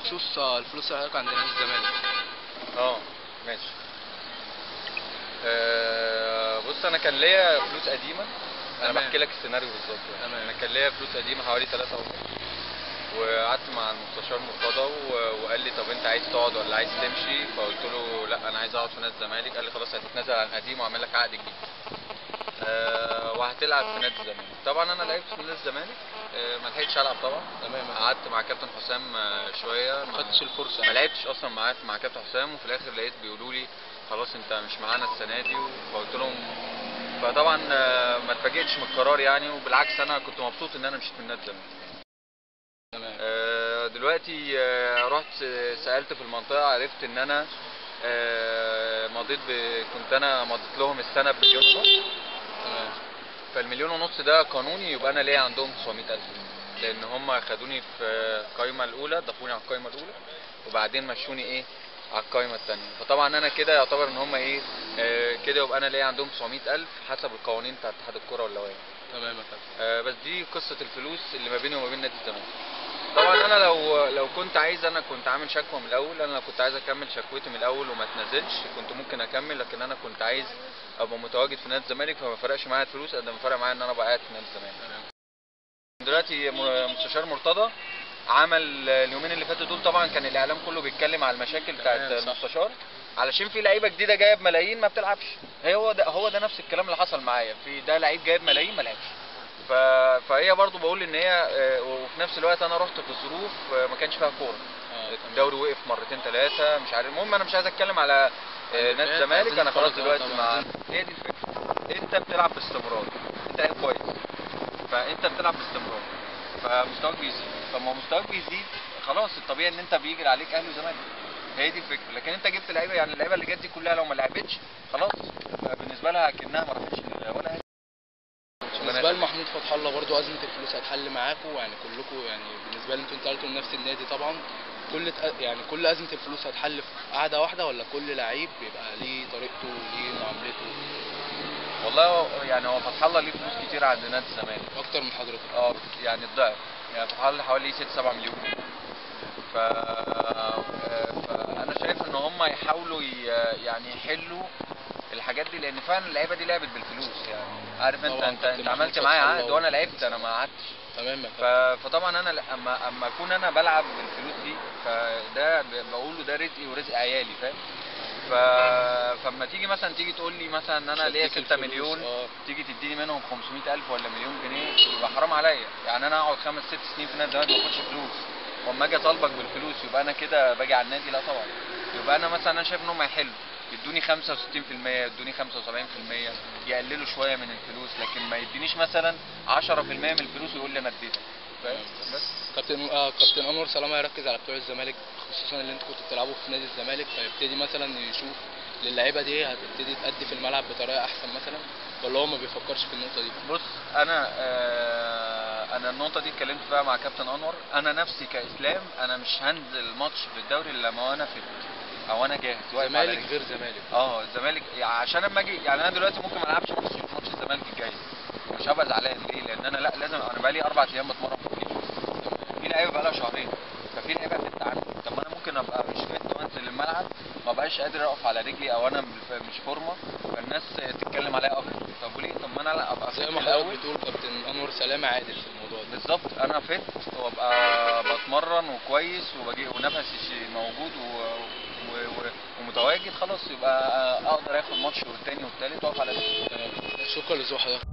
بخصوص آه، الفلوس اللي حضرتك عند نادي الزمالك اه ماشي آه بص انا كان ليا فلوس قديمه انا تمام. بحكي لك السيناريو بالظبط يعني تمام. انا كان ليا فلوس قديمه حوالي 3 ونص وقعدت مع المستشار مرتضى و- وقال لي طب انت عايز تقعد ولا عايز تمشي فقلت له لا انا عايز اقعد في نادي الزمالك قال لي خلاص هتتنازل عن القديم واعمل لك عقد جديد آه وهتلعب في نادي الزمالك طبعا انا لعبت في نادي الزمالك آه ما لحقتش العب طبعا تمام قعدت مع كابتن حسام آه، شويه ما ما- خدتش الفرصه ما لعبتش اصلا معاه مع كابتن حسام وفي الاخر لقيت بيقولوا لي خلاص انت مش معانا السنه دي فقلت لهم فطبعا آه، ما اتفاجئتش من القرار يعني وبالعكس انا كنت مبسوط ان انا مشيت من نادي الزمالك تمام آه، دلوقتي آه، رحت سالت في المنطقه عرفت ان انا آه، مضيت ب... كنت انا مضيت لهم السنه بمليون ونص تمام فالمليون ونص ده قانوني يبقى انا ليا عندهم 900000 لان هم خدوني في القايمه الاولى ضافوني على القايمه الاولى وبعدين مشوني ايه على القايمه الثانيه فطبعا انا كده يعتبر ان هم ايه آه كده يبقى انا ليا عندهم 900000 حسب القوانين بتاعت اتحاد الكره واللوائح تمام يا كابتن آه بس دي قصه الفلوس اللي ما بيني وما بين نادي الزمالك طبعا انا لو لو كنت عايز انا كنت عامل شكوى من الاول انا لو كنت عايز اكمل شكوتي من الاول وما اتنزلش كنت ممكن اكمل لكن انا كنت عايز ابقى متواجد في نادي الزمالك فما فرقش معايا الفلوس قد ما فرق معايا ان انا ابقى قاعد في نادي الزمالك تمام دلوقتي م- مستشار مرتضى عمل اليومين اللي فاتوا دول طبعا كان الاعلام كله بيتكلم على المشاكل بتاعت تمام، صح. المستشار علشان في لعيبه جديده جايه بملايين ما بتلعبش هي هو ده هو ده نفس الكلام اللي حصل معايا في ده لعيب جايب ملايين ما لعبش ف... فهي برضو بقول ان هي آه، وفي نفس الوقت انا رحت في ظروف آه، ما كانش فيها كوره اه تمام الدوري وقف مرتين ثلاثه مش عارف المهم انا مش عايز اتكلم على آه، اللي نادي فات، الزمالك عايزين انا خلاص نتفرج دلوقتي طبعاً. مع هي دي الفكره انت بتلعب باستمرار انت لعيب كويس فانت بتلعب باستمرار فمستواك بيزيد فلما مستواك بيزيد خلاص الطبيعي ان انت بيجري عليك اهلي وزمالك هي دي الفكره لكن انت جبت لعيبه يعني اللعيبه اللي جت دي كلها لو ما لعبتش خلاص بالنسبه لها كانها ما راحتش ولا حاجه بالنسبه لمحمود فتح الله برضو ازمه الفلوس هتحل معاكم يعني كلكم يعني بالنسبه لي انتوا انتقلتوا لنفس النادي طبعا كل تق- يعني كل ازمه الفلوس هتحل في قعده واحده ولا كل لعيب بيبقى ليه طريقته ليه معاملته والله هو- يعني هو فتح الله ليه فلوس كتير عند نادي الزمالك اكتر من حضرتك اه يعني الضعف يعني فتح الله حوالي 6 7 مليون ف... فانا شايف ان هم يحاولوا ي... يعني يحلوا الحاجات دي لان فعلا اللعيبه دي لعبت بالفلوس يعني عارف انت طبعاً انت, كابتن انت عملت محمود معايا فتح عقد الله وانا لعبت انا ما قعدتش تمام يا ف... كابتن فطبعا انا ل- اما اما اكون انا بلعب بالفلوس دي فده ب- بقوله ده رزقي ورزق عيالي فاهم ف... فاما تيجي مثلا تيجي تقول لي مثلا ان انا مش ليا هديك 6 الفلوس، مليون اه تيجي تديني منهم 500000 ولا مليون جنيه يبقى حرام عليا يعني انا اقعد خمس ست سنين في نادي الزمالك ما اخدش فلوس واما اجي اطالبك بالفلوس يبقى انا كده باجي على النادي لا طبعا يبقى انا مثلا انا شايف ان هم يحلوا يدوني 65% يدوني 75% يقللوا شويه من الفلوس لكن ما يدينيش مثلا 10% من الفلوس ويقول لي انا اديتك فاهم بس كابتن آه كابتن انور سلامه هيركز على بتوع الزمالك خصوصا اللي انتوا كنتوا بتلعبوا في نادي الزمالك فيبتدي مثلا يشوف للعيبه دي هتبتدي تأدي في الملعب بطريقه احسن مثلا ولا هو ما بيفكرش في النقطه دي بص انا آه انا النقطه دي اتكلمت فيها مع كابتن انور انا نفسي كاسلام انا مش هنزل ماتش في الدوري الا لما انا فت او انا جاهز واقف على زمالك رجلي. غير زمالك اه الزمالك يعني عشان اما اجي يعني انا دلوقتي ممكن ما العبش ماتش ماتش الزمالك الجاي مش هبقى زعلان ليه؟ لان انا لا لازم انا بقالي اربع ايام بتمرن في الجيش في لعيبه بقالها شهرين ففي لعيبه فت عندي طب ما انا ممكن ابقى مش فت وانزل الملعب ما بقاش قادر اقف على رجلي او انا مش فورمه فالناس تتكلم عليا اكتر طب وليه؟ طب ما انا لا ابقى زي فت ما الاول حضرتك بتقول كابتن انور سلامه عادل في الموضوع ده بالظبط انا فت وابقى بتمرن وكويس وبجي ونفسي موجود و... و... و... ومتواجد خلاص يبقى اقدر اخد ماتش والتاني والتالت واقف على رجلي تمام شكرا لذوق حضرتك